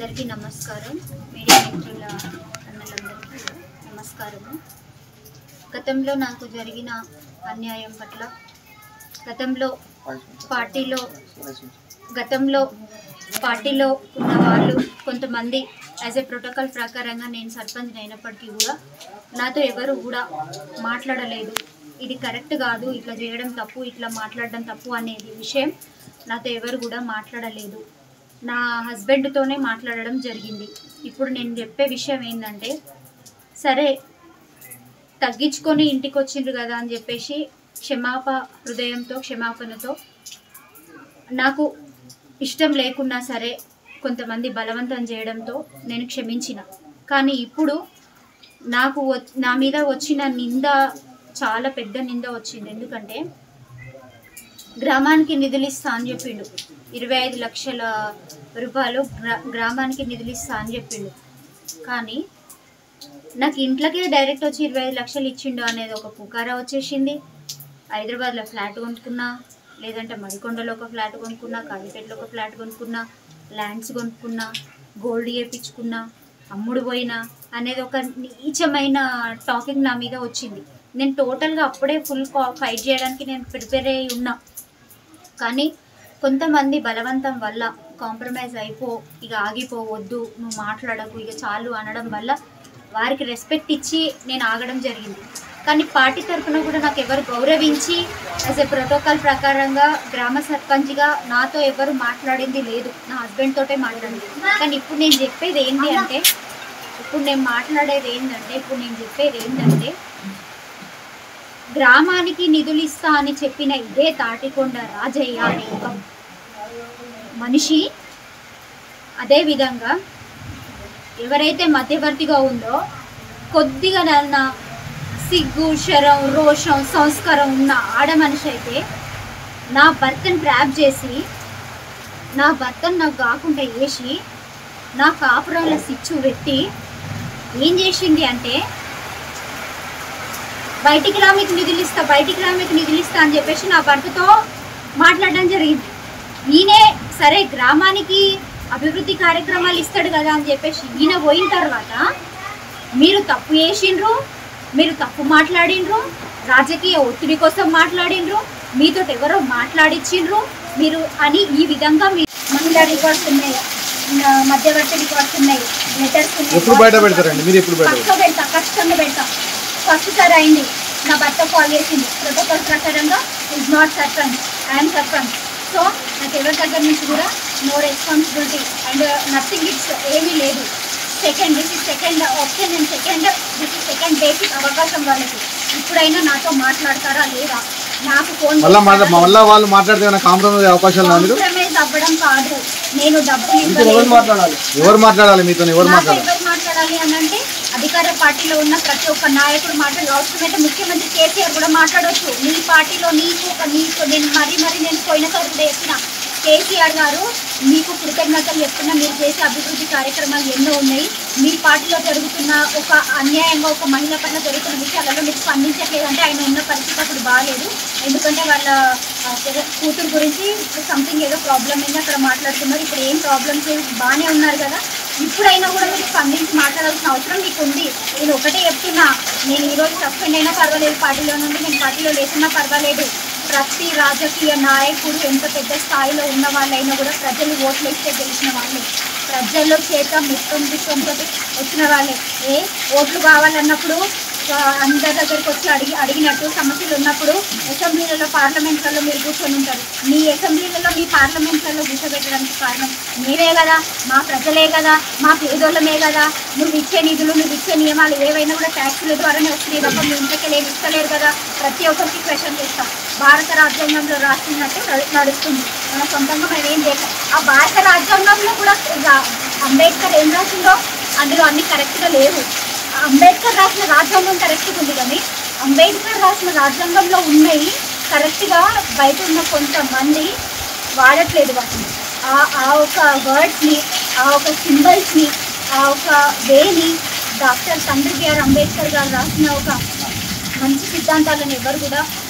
అందరికీ నమస్కారం మీడియా మిత్రుల అన్నలందరికీ నమస్కారము గతంలో నాకు జరిగిన అన్యాయం పట్ల గతంలో పార్టీలో గతంలో పార్టీలో ఉన్న వాళ్ళు కొంతమంది యాజ్ ఎ ప్రోటోకాల్ ప్రకారంగా నేను సర్పంచ్ అయినప్పటికీ కూడా నాతో ఎవరు కూడా మాట్లాడలేదు ఇది కరెక్ట్ కాదు ఇట్లా చేయడం తప్పు ఇట్లా మాట్లాడడం తప్పు అనేది విషయం నాతో ఎవరు కూడా మాట్లాడలేదు నా హస్బెండ్తోనే మాట్లాడడం జరిగింది ఇప్పుడు నేను చెప్పే విషయం ఏంటంటే సరే తగ్గించుకొని ఇంటికి వచ్చిండ్రు కదా అని చెప్పేసి క్షమాప హృదయంతో క్షమాపణతో నాకు ఇష్టం లేకున్నా సరే కొంతమంది బలవంతం చేయడంతో నేను క్షమించిన కానీ ఇప్పుడు నాకు వ- నా మీద వచ్చిన నింద చాలా పెద్ద నింద వచ్చింది ఎందుకంటే గ్రామానికి నిధులు ఇస్తా అని చెప్పిండు ఇరవై ఐదు లక్షల రూపాయలు గ్రా గ్రామానికి నిధులు ఇస్తా అని చెప్పిండు కానీ నాకు ఇంట్లోకే డైరెక్ట్ వచ్చి ఇరవై ఐదు లక్షలు ఇచ్చిండు అనేది ఒక పుకారా వచ్చేసింది హైదరాబాద్లో ఫ్లాట్ కొనుక్కున్నా లేదంటే మడికొండలో ఒక ఫ్లాట్ కొనుక్కున్నా కాజీపేటలో ఒక ఫ్లాట్ కొనుక్కున్నా ల్యాండ్స్ కొనుక్కున్నా గోల్డ్ చేయించుకున్నా అమ్ముడు పోయినా అనేది ఒక నీచమైన టాపిక్ నా మీద వచ్చింది నేను టోటల్గా అప్పుడే ఫుల్ ఫైట్ చేయడానికి నేను ప్రిపేర్ అయి ఉన్నా కానీ కొంతమంది బలవంతం వల్ల కాంప్రమైజ్ అయిపో ఇక ఆగిపోవద్దు నువ్వు మాట్లాడకు ఇక చాలు అనడం వల్ల వారికి రెస్పెక్ట్ ఇచ్చి నేను ఆగడం జరిగింది కానీ పార్టీ తరఫున కూడా నాకు ఎవరు గౌరవించి యాజ్ ఎ ప్రోటోకాల్ ప్రకారంగా గ్రామ సర్పంచ్గా నాతో ఎవరు మాట్లాడింది లేదు నా హస్బెండ్ తోటే మాట్లాడింది కానీ ఇప్పుడు నేను చెప్పేది ఏంటి అంటే ఇప్పుడు నేను మాట్లాడేది ఏంటంటే ఇప్పుడు నేను చెప్పేది ఏంటంటే గ్రామానికి నిధులు ఇస్తా అని చెప్పిన ఇదే తాటికొండ రాజయ్య అనే ఒక మనిషి అదే విధంగా ఎవరైతే మధ్యవర్తిగా ఉందో కొద్దిగా నన్న సిగ్గు శరం రోషం సంస్కారం ఉన్న ఆడ మనిషి అయితే నా భర్తను ట్రాప్ చేసి నా భర్తను నాకు కాకుండా వేసి నా కాపురంలో సిచ్చు పెట్టి ఏం చేసింది అంటే బయటికి రా మీకు నిధులు ఇస్తా బయటికి రా మీకు నిధులు ఇస్తా అని చెప్పేసి నా భర్తతో మాట్లాడడం జరిగింది ఈయనే సరే గ్రామానికి అభివృద్ధి కార్యక్రమాలు ఇస్తాడు కదా అని చెప్పేసి ఈయన పోయిన తర్వాత మీరు తప్పు చేసిండ్రు మీరు తప్పు మాట్లాడిండ్రు రాజకీయ ఒత్తిడి కోసం మాట్లాడిండ్రు మీతో ఎవరో మాట్లాడిచ్చిండ్రు మీరు అని ఈ విధంగా మీ మహిళా రికార్డ్స్ ఉన్నాయి నా మధ్యవర్తి రికార్డ్స్ ఉన్నాయి లెటర్స్ ఎప్పుడు బయట పెడతారండి మీరు ఎప్పుడు బయట ఫస్ట్ పెడతా ఖచ్చితంగా పెడతా ఫస్ట్ సార్ అయింది నా భర్త కాల్ చేసింది ప్రోటోకాల్ ప్రకారంగా is not sarpanch I am sarpanch so నాకు ఎవరి దగ్గర నుంచి కూడా no responsibility and nothing it's ఏమీ లేదు second this is second option and second this is second basic అవకాశం వాళ్ళకి ఇప్పుడైనా నాతో మాట్లాడతారా లేదా నాకు ఫోన్ మళ్ళా మాట్లా- మళ్ళా వాళ్ళు మాట్లాడితే ఏమైనా కాంప్రమైజ్ అయ్యే అవకాశాలు ఉన్నా మీరు కాంప్రమైజ్ అవ్వడం కాదు నేను డబ్బులు ఇవ్వలేదు ఎవరు మాట్లాడాలి మీతో ఎవరు నాతో మాట్లాడాలి ఎవరు మాట్లాడాలి అని అంటే అధికార పార్టీలో ఉన్న ప్రతి ఒక్క నాయకుడు మాట్లాడాలి అవసరమైతే ముఖ్యమంత్రి కేసీఆర్ కూడా మాట్లాడవచ్చు నీ పార్టీలో నీకు ఒక నీకు నేను మరీ మరీ నేను పోయినసారి కూడా చెప్పిన కేసీఆర్ గారు మీకు కృతజ్ఞతలు చెప్తున్నా మీరు చేసే అభివృద్ధి కార్యక్రమాలు ఎన్నో ఉన్నాయి మీ పార్టీలో జరుగుతున్న ఒక అన్యాయంగా ఒక మహిళ పట్ల జరుగుతున్న విషయాలలో మీరు స్పందించట్లేదు అంటే ఆయన ఉన్న పరిస్థితి అప్పుడు బాగాలేదు ఎందుకంటే వాళ్ళ ఆ, కూతురు గురించి సంథింగ్ ఏదో ప్రాబ్లం అయింది అక్కడ మాట్లాడుతున్నారు ఇప్పుడు ఏం ప్రాబ్లమ్స్ బాగానే ఉన్నారు కదా ఇప్పుడైనా కూడా మీరు స్పందించి మాట్లాడాల్సిన అవసరం మీకు ఉంది నేను ఒకటే చెప్తున్నా నేను ఈరోజు సస్పెండ్ అయినా పర్వాలేదు పార్టీలో నుండి నేను పార్టీలో లేకున్నా పర్వాలేదు ప్రతి రాజకీయ నాయకుడు ఎంత పెద్ద స్థాయిలో ఉన్న వాళ్ళైనా కూడా ప్రజలు ఓట్లు వేస్తే గెలిచిన వాళ్ళే ప్రజల్లో చేత మిత్రం విశ్వంతో వచ్చిన వాళ్ళే ఏ ఓట్లు కావాలన్నప్పుడు ఆ, అందరి దగ్గరికి వచ్చి అడిగి అడిగినట్టు సమస్యలు ఉన్నప్పుడు అసెంబ్లీలలో పార్లమెంట్లలో మీరు కూర్చొని ఉంటారు మీ అసెంబ్లీలలో మీ పార్లమెంట్లలో కూర్చోబెట్టడానికి కారణం మీరే కదా మా ప్రజలే కదా మా పేదోళ్ళమే కదా నువ్వు ఇచ్చే నిధులు నువ్వు ఇచ్చే నియమాలు ఏవైనా కూడా ట్యాక్సుల ద్వారానే వస్తున్నాయి తప్ప మీ ఇంటికి లేదు ఇస్తలేరు కదా ప్రతి ఒక్కరికి క్వశ్చన్ చేస్తాం భారత రాజ్యాంగంలో రాస్తున్నట్టు నడు- నడుస్తుంది మన సొంతంగా మనం ఏం చేస్తాం ఆ భారత రాజ్యాంగంలో కూడా రా- అంబేద్కర్ ఏం రాసిందో అందులో అన్ని కరెక్ట్గా లేవు అంబేద్కర్ రాసిన రాజ్యాంగం కరెక్ట్గా ఉంది కానీ అంబేద్కర్ రాసిన రాజ్యాంగంలో ఉన్నాయి కరెక్ట్గా బయట ఉన్న కొంతమంది వాడట్లేదు వాటిని ఆ ఆ ఒక వర్డ్స్ని ఆ ఒక సింబల్స్ని ఆ ఒక వేని డాక్టర్ తండ్రి బిఆర్ అంబేద్కర్ గారు రాసిన ఒక మంచి సిద్ధాంతాలను ఎవరు కూడా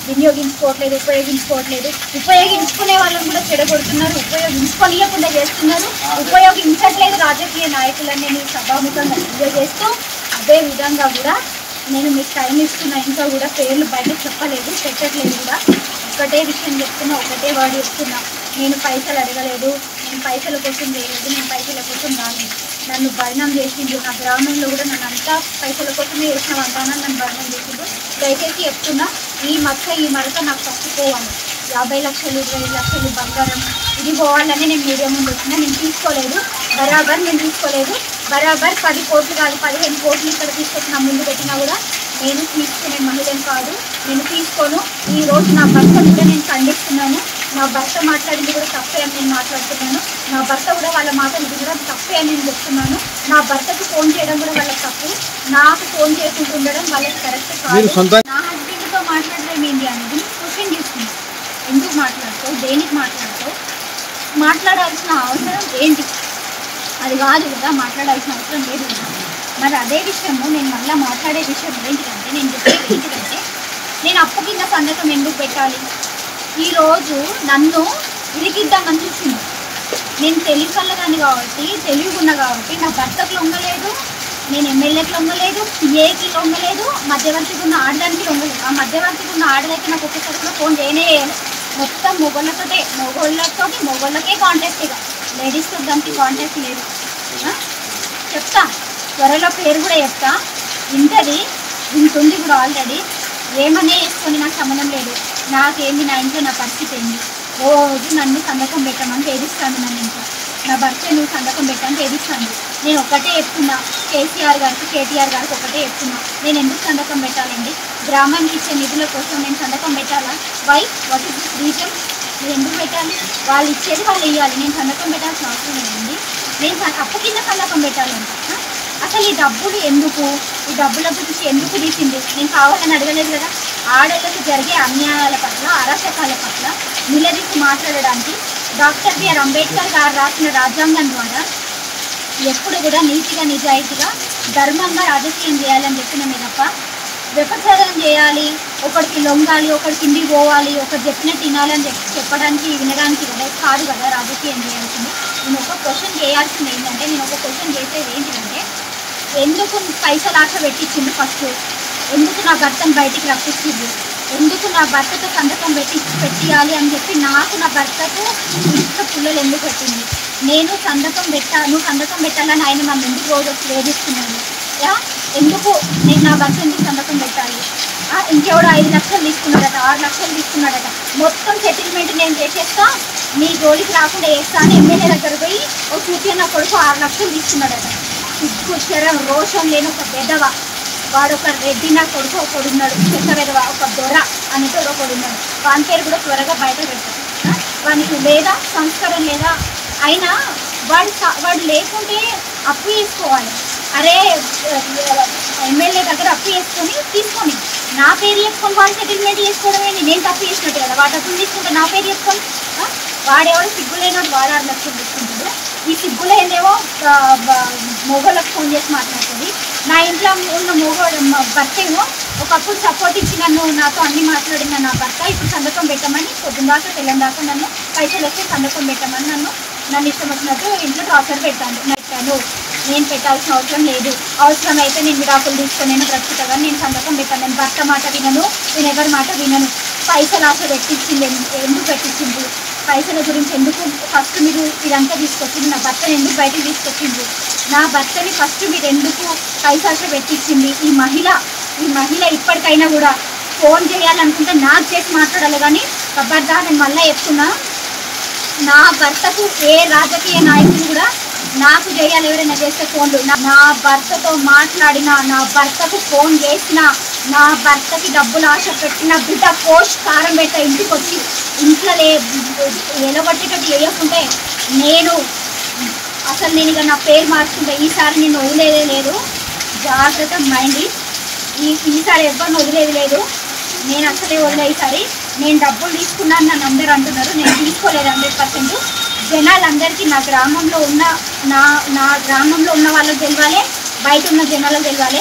వినియోగించుకోవట్లేదు ఉపయోగించుకోవట్లేదు ఉపయోగించుకునే వాళ్ళని కూడా చెడగొడుతున్నారు ఉపయోగించుకోనియకుండా చేస్తున్నారు ఉపయోగించట్లేదు రాజకీయ నాయకులని నేను సభాముఖంగా తెలియజేస్తూ అదే విధంగా కూడా నేను మీకు టైం ఇస్తున్నా ఇంకా కూడా పేర్లు బయట చెప్పలేదు పెట్టట్లేదు కూడా ఒకటే విషయం చెప్తున్నా ఒకటే వర్డ్ చెప్తున్నా నేను పైసలు అడగలేదు నేను పైసల కోసం చేయలేదు నేను పైసల కోసం రాలేదు నన్ను భరణం చేసిండు నా గ్రామంలో కూడా నన్ను అంతా పైసల కోసమే చేసిన వంటానని నన్ను భరణం చేసిండు దయచేసి చెప్తున్నా ఈ మచ్చ ఈ మరక నాకు తప్పుకోవాలి యాభై లక్షలు ఇరవై లక్షలు బంగారం ఇది పోవాలని నేను మీడియా ముందు వచ్చినా నేను తీసుకోలేదు బరాబర్ నేను తీసుకోలేదు బరాబర్ పది కోట్లు కాదు పదిహేను కోట్లు ఇక్కడ తీసుకొచ్చి నా ముందు పెట్టినా కూడా నేను తీసుకునే మహిళను కాదు నేను తీసుకోను ఈ రోజు నా భర్త మీద నేను ఖండిస్తున్నాను నా భర్త మాట్లాడింది కూడా తప్పే అని నేను మాట్లాడుతున్నాను నా భర్త కూడా వాళ్ళ మాటలు కూడా తప్పే అని నేను చెప్తున్నాను నా భర్తకు ఫోన్ చేయడం కూడా వాళ్ళకి తప్పు నాకు ఫోన్ చేయకుండా ఉండడం వాళ్ళకి కరెక్ట్ మీరు కాదు సొంత నా హస్బెండ్తో మాట్లాడడం ఏంటి అనేది క్వశ్చన్ చేస్తుంది ఎందుకు మాట్లాడతావు దేనికి మాట్లాడతావు మాట్లాడాల్సిన అవసరం ఏంటి అది కాదు కదా మాట్లాడాల్సిన అవసరం లేదు కదా మరి అదే విషయము నేను మళ్ళీ మాట్లాడే విషయం ఏంటిదంటే నేను చెప్పేది ఏంటిదంటే నేను అప్పు కింద సంతకం ఎందుకు పెట్టాలి ఈరోజు నన్ను ఇరికిద్దామని చూసింది నేను తెలివి కలగాని కాబట్టి తెలివి ఉన్నా కాబట్టి నా భర్తకు లొంగలేదు నేను ఎమ్మెల్యేకి లొంగలేదు పిఏకి లొంగలేదు మధ్యవర్తికి ఉన్న ఆడదానికి లొంగలేదు ఆ మధ్యవర్తికి ఉన్న ఆడదైతే నాకు ఒక్కసారి కూడా ఫోన్ చేయనే చేయలేదు మొత్తం మొగోళ్ళతోటే మొగోళ్ళతో మొగోళ్ళకే కాంటాక్ట్ ఇక లేడీస్తో దానికి కాంటాక్ట్ లేదు ఆ? చెప్తా త్వరలో పేరు కూడా చెప్తా ఇంటది ఇంటుంది ఇప్పుడు ఆల్రెడీ ఏమనే వేసుకొని నాకు సంబంధం లేదు నాకేంది నా ఇంట్లో నా పరిస్థితి ఏంది రోజు నన్ను సంతకం పెట్టమని వేధిస్తాను నన్ను ఇంట్లో నా భర్త నువ్వు సంతకం పెట్టని వేధిస్తాను నేను ఒకటే చెప్తున్నా కేసీఆర్ గారికి కేటీఆర్ గారికి ఒకటే చెప్తున్నా నేను ఎందుకు సంతకం పెట్టాలండి గ్రామానికి ఇచ్చే నిధుల కోసం నేను సంతకం పెట్టాలా why what is this reason నేను ఎందుకు పెట్టాలి వాళ్ళు ఇచ్చేది వాళ్ళు ఇవ్వాలి నేను సంతకం పెట్టాల్సిన అవసరం లేదండి నేను స- అప్పు కింద సంతకం పెట్టాలంట ఆ? అసలు ఈ డబ్బులు ఎందుకు ఈ డబ్బుల గురించి ఎందుకు తీసింది నేను కావాలని అడగలేదు కదా ఆడలకు జరిగే అన్యాయాల పట్ల అరాచకాల పట్ల నిలదీసి మాట్లాడడానికి డాక్టర్ బిఆర్ అంబేద్కర్ గారు రాసిన రాజ్యాంగం ద్వారా ఎప్పుడు కూడా నీతిగా నిజాయితీగా ధర్మంగా రాజకీయం చేయాలని చెప్పినమే తప్ప వ్యపచారం చేయాలి ఒకడికి లొంగాలి ఒకడికి కిందికి పోవాలి ఒకటి చెప్పినట్టు వినాలని చెప్పి చెప్పడానికి వినడానికి కదా కాదు కదా రాజకీయం చేయాల్సింది నేను ఒక క్వశ్చన్ చేయాల్సింది ఏంటంటే నేను ఒక క్వశ్చన్ చేసేది ఏంటంటే ఎందుకు పైసలు ఆశ పెట్టించింది ఫస్ట్ ఎందుకు నా భర్తను బయటికి రప్పించింది ఎందుకు నా భర్తతో సంతకం పెట్టి పెట్టియాలి అని చెప్పి నాకు నా భర్తకు ఇంట్లో పుల్లలు ఎందుకు పెట్టింది నేను సంతకం పెట్టా నువ్వు సంతకం పెట్టాలని ఆయన నన్ను ఎందుకు రోజు వచ్చి వేధిస్తున్నాడు యా? ఎందుకు నేను నా భర్త ఎందుకు సంతకం పెట్టాలి ఆ, ఇంకెవడో ఐదు లక్షలు తీసుకున్నాడట ఆరు లక్షలు తీసుకున్నాడట మొత్తం సెటిల్మెంట్ నేను చేసేస్తా నీ జోలికి రాకుండా వేస్తా అని ఎమ్మెల్యే దగ్గర పోయి ఓ చూపి నా కొడుకు ఆరు లక్షలు తీసుకున్నాడట సిగ్గు శరం రోషం లేని ఒక పెదవ వాడు ఒక రెడ్డి నా కొడుకు ఒకడు ఉన్నాడు చెత్త పెదవ ఒక దొర అనేటోడు ఒకడు ఉన్నాడు వాని పేరు కూడా త్వరగా బయట పెట్టాడు ఆ? వానికి లేదా సంస్కారం లేదా అయినా వాడు స- వాడు లేకుంటే అప్పు చేసుకోవాలి అరే ఎమ్మెల్యే దగ్గర అప్పు చేసుకొని తీసుకొని నా పేరు చెప్పుకొని వాడు సెటిల్మెంట్ చేసుకోవడం ఏంటి నేను తప్పు చేసినట్టు కదా వాడు అప్పులు తీసుకుంటే నా పేరు చెప్పుకొని ఆ? వాడెవడో సిగ్గులేనోడు వాడు ఆరు లక్షలు తీసుకుంటాడు ఈ సిగ్గులేందేమో మొగోళ్ళకి ఫోన్ చేసి మాట్లాడుతుంది నా ఇంట్లో ఉన్న మొగోడు మా భర్త ఏమో ఒకప్పుడు సపోర్ట్ ఇచ్చి నన్ను నాతో అన్ని మాట్లాడిన నా భర్త ఇప్పుడు సంతకం పెట్టమని పొద్దున్న దాకా తెల్లని దాకా నన్ను పైసలు వస్తే సంతకం పెట్టమని నన్ను నన్ను ఇష్టం వచ్చినట్టు ఇంట్లో టార్చర్ పెట్టాను పెట్టాను నేను పెట్టాల్సిన అవసరం లేదు అవసరం అయితే నేను విడాకులు తీసుకొని నేను బ్రతుకుతాను నేను సంతకం పెట్టాను నేను భర్త మాట వినను నేను ఎవరి మాట వినను పైసలు ఆశ పెట్టించింది ఎందు- ఎందుకు పెట్టించింది పైసల గురించి ఎందుకు ఫస్ట్ మీరు ఇదంతా తీసుకొచ్చింది నా భర్తని ఎందుకు బయటకు తీసుకొచ్చింది నా భర్తని ఫస్ట్ మీరు ఎందుకు పైసాశ పెట్టించింది ఈ మహిళ ఈ మహిళ ఇప్పటికైనా కూడా ఫోన్ చేయాలనుకుంటే నాకు చేసి మాట్లాడాలి కానీ ఖబర్దా నేను మళ్ళీ చెప్తున్నా నా భర్తకు ఏ రాజకీయ నాయకులు కూడా నాకు చేయాలి ఎవరైనా చేస్తే ఫోన్లు నా- నా భర్తతో మాట్లాడిన నా భర్తకు ఫోన్ చేసిన నా భర్తకి డబ్బులు ఆశ పెట్టిన బిడ్డ పోస్ట్ కారం పెట్ట ఇంటికి వచ్చి ఇంట్లో లే ఎలగొట్టేటట్టు వేయకుంటే నేను అసలు నేను ఇక నా పేరు మార్చుకుంటే ఈసారి నేను వదిలేదే లేదు జాగ్రత్త మైండ్ ఈ ఈసారి ఎవరిని వదిలేది లేదు నేను అసలే వదిలే ఈసారి నేను డబ్బులు తీసుకున్నాను నన్ను అందరూ అంటున్నారు నేను తీసుకోలేదు హండ్రెడ్ పర్సెంట్ జనాలందరికీ నా గ్రామంలో ఉన్న నా నా గ్రామంలో ఉన్న వాళ్ళకి తెలియాలి బయట ఉన్న జనాలకు తెలియాలి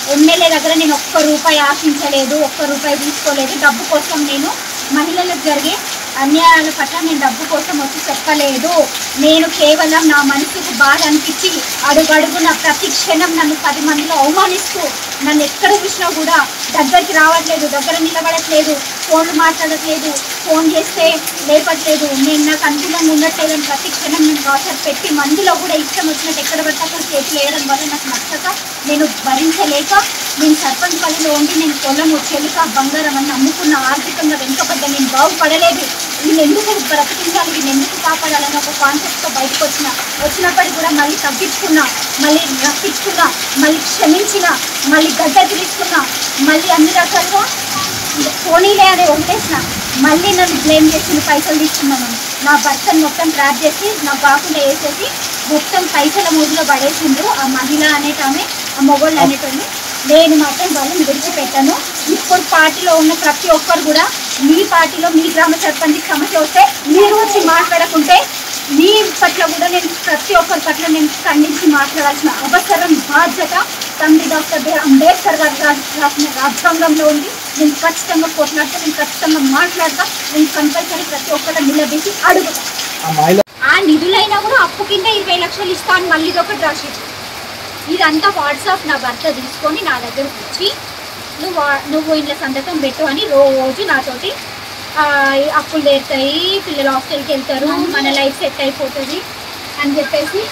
ఎమ్మెల్యే దగ్గర నేను ఒక్క రూపాయి ఆశించలేదు ఒక్క రూపాయి తీసుకోలేదు డబ్బు కోసం నేను మహిళలకు జరిగే అన్యాయాల పట్ల నేను డబ్బు కోసం వచ్చి చెప్పలేదు నేను కేవలం నా మనసుకు బాధ అనిపించి అడుగడుగున ప్రతి క్షణం నన్ను పది మందిలో అవమానిస్తూ నన్ను ఎక్కడ చూసినా కూడా దగ్గరికి రావట్లేదు దగ్గర నిలబడట్లేదు ఫోన్లు మాట్లాడట్లేదు ఫోన్ చేస్తే లేపట్లేదు నేను నాకు అనుకూలంగా ఉండట్లేదని ప్రతి క్షణం నేను టార్చర్ పెట్టి మందిలో కూడా ఇష్టం వచ్చినట్టు ఎక్కడ పడితే అక్కడ చేతులు వేయడం వల్ల నాకు నచ్చక నేను భరించలేక నేను సర్పంచ్ పల్లిలో ఉండి నేను పొలం చెలుక బంగారం అని నమ్ముకున్న ఆర్థికంగా వెనుకబడ్డ నేను బాగుపడలేదు నేను ఎందుకు బ్రతికించాలి నేను ఎందుకు కాపాడాలని ఒక కాన్సెప్ట్తో బయటకు వచ్చిన వచ్చినప్పటికి కూడా మళ్ళీ తగ్గించుకున్నా మళ్ళీ రప్పించుకున్నా మళ్ళీ క్షమించిన మళ్ళీ గడ్డకి తీసుకున్నా మళ్ళీ అన్ని రకాలుగా పోనీలే అని వదిలేసిన మళ్ళీ నన్ను బ్లేమ్ చేసి పైసలు తీసుకున్నాను నా భర్తను మొత్తం ట్రాప్ చేసి నా కాకుండా వేసేసి మొత్తం పైసల మూడులో పడేసిండ్రు ఆ మహిళ అనేటామె ఆ మొగోళ్ళు అనేటోని నేను మాత్రం వాళ్ళని విడిచిపెట్టాను ఇప్పుడు పార్టీలో ఉన్న ప్రతి ఒక్కరు కూడా మీ పార్టీలో మీ గ్రామ సర్పంచ్ సమస్య వస్తే మీరు వచ్చి మాట్లాడకుంటే మీ పట్ల కూడా నేను ప్రతి ఒక్కరి పట్ల నేను ఖండించి మాట్లాడాల్సిన అవసరం బాధ్యత తండ్రి డాక్టర్ బిఆర్ అంబేద్కర్ గారు రా- రాసిన రాజ్యాంగంలో ఉంది నేను ఖచ్చితంగా కొట్లాడతా నేను ఖచ్చితంగా మాట్లాడతా నేను కంపల్సరీ ప్రతి ఒక్కరు నిలబెట్టి అడుగుతా ఆ మహిళ ఆ నిధులైనా కూడా అప్పు కింద ఇరవై లక్షలు ఇస్తా అని మళ్ళీ ఒకటి రాసింది ఇదంతా వాట్సాప్ నా భర్త తీసుకొని నా దగ్గరకు వచ్చి నువ్వు వా- నువ్వు ఇంట్లో సంతకం పెట్టు అని రోజు నాతోటి ఆ, ఈ అప్పులు తీరుతాయి పిల్లలు హాస్టల్కి వెళ్తారు మన లైఫ్ సెట్ అయిపోతుంది అని చెప్పేసి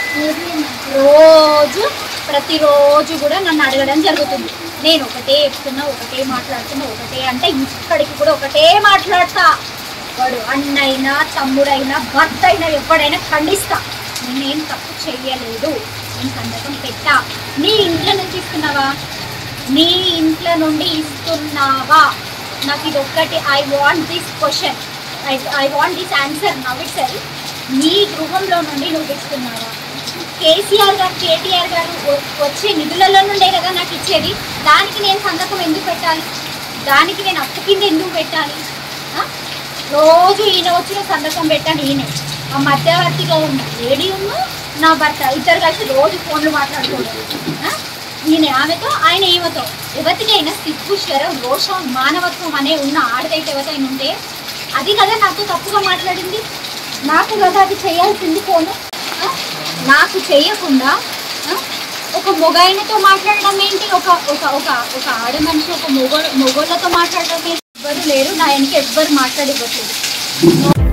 రోజు ప్రతిరోజు కూడా నన్ను అడగడం జరుగుతుంది నేను ఒకటే చెప్తున్నా ఒకటే మాట్లాడుతున్నా ఒకటే అంటే ఇక్కడికి కూడా ఒకటే మాట్లాడతా వాడు అన్నైనా తమ్ముడైనా భర్త అయినా ఎవడైనా ఖండిస్తా నేనేం తప్పు చెయ్యలేదు నేను సంతకం పెట్టా నీ ఇంట్లో నుంచి ఇస్తున్నావా నీ ఇంట్లో నుండి ఇస్తున్నావా నాకు ఇది ఒక్కటి I want this question I I want this answer now itself నీ గృహంలో నుండి నువ్వు ఇస్తున్నావా కేసీఆర్ గారు కేటీఆర్ గారు వ- వచ్చే నిధులలో నుండే కదా నాకు ఇచ్చేది దానికి నేను సంతకం ఎందుకు పెట్టాలి దానికి నేను అప్పు కింద ఎందుకు పెట్టాలి ఆ? రోజు ఈయన వచ్చిన సంతకం పెట్టాను ఈయన ఆ మధ్యవర్తిగా ఉన్న లేడీ ఉన్న నా భర్త ఇద్దరు కలిసి రోజు ఫోన్లు మాట్లాడుకోవడం ఆ? ఈయన ఆమెతో ఆయన ఈమెతో ఎవరికైనా సిగ్గు శరం రోషం మానవత్వం అనే ఉన్న ఆడదైతే ఎవరైనా ఉంటే అది కదా నాతో తప్పుగా మాట్లాడింది నాకు కదా అది చేయాల్సింది ఫోను ఆ? నాకు చేయకుండా ఆ? ఒక మొగాయనతో మాట్లాడడం ఏంటి ఒక ఒక ఒక ఒక ఆడ మనిషి ఒక మొగ మొగోళ్ళతో మాట్లాడడం ఏంటి ఎవ్వరు లేరు నా వెనక ఎవ్వరు మాట్లాడివ్వట్లేదు